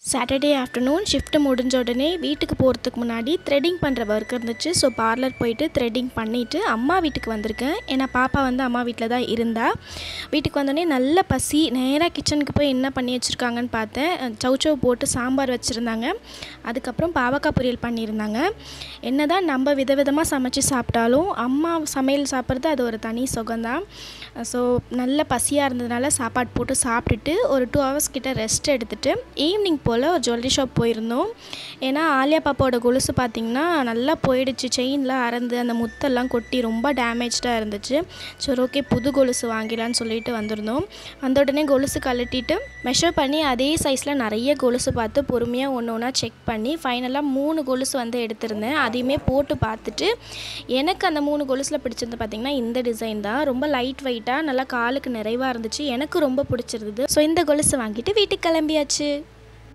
Saturday afternoon shift முடிஞ்ச உடனே வீட்டுக்கு போகிறதுக்கு முன்னாடி த்ரெட்டிங் பண்ணுற ஒர்க் இருந்துச்சு ஸோ பார்லர் போயிட்டு த்ரெட்டிங் பண்ணிவிட்டு அம்மா வீட்டுக்கு வந்திருக்கேன் ஏன்னா பாப்பா வந்து அம்மா வீட்டில் தான் இருந்தா வீட்டுக்கு வந்தோடனே நல்ல பசி நேராக கிச்சனுக்கு போய் என்ன பண்ணி வச்சுருக்காங்கன்னு பார்த்தேன் சவுச்சவ் போட்டு சாம்பார் வச்சுருந்தாங்க அதுக்கப்புறம் பாவக்காய் பொரியல் பண்ணியிருந்தாங்க என்ன தான் நம்ம விதவிதமாக சமைச்சு சாப்பிட்டாலும் அம்மா சமையல் சாப்பிட்றது அது ஒரு தனி சுகம்தான் ஸோ நல்ல பசியாக இருந்ததுனால சாப்பாடு போட்டு சாப்பிட்டுட்டு ஒரு டூ ஹவர்ஸ் கிட்ட ரெஸ்ட் எடுத்துகிட்டு ஈவினிங் போல் ஒரு ஜுவல்லரி ஷாப் போயிருந்தோம் ஏன்னா ஆலியா பாப்பாவோட கொலுசு பார்த்திங்கன்னா நல்லா போயிடுச்சு செயின்லாம் அறந்து அந்த முத்தெல்லாம் கொட்டி ரொம்ப டேமேஜ்டாக இருந்துச்சு சரி ஓகே புது கொலுசு வாங்கிடலான்னு சொல்லிட்டு வந்திருந்தோம் வந்த உடனே கொலுசு கழட்டிட்டு மெஷர் பண்ணி அதே சைஸில் நிறைய கொலுசு பார்த்து பொறுமையாக ஒன்று ஒன்றா செக் பண்ணி ஃபைனலாக மூணு கொலுசு வந்து எடுத்திருந்தேன் அதையுமே போட்டு பார்த்துட்டு எனக்கு அந்த மூணு கொலுசில் பிடிச்சிருந்து பார்த்திங்கன்னா இந்த டிசைன் தான் ரொம்ப லைட் வெயிட்டாக நல்லா காலுக்கு நிறைவாக இருந்துச்சு எனக்கு ரொம்ப பிடிச்சிருந்தது ஸோ இந்த கொலுசு வாங்கிட்டு வீட்டுக்கு கிளம்பியாச்சு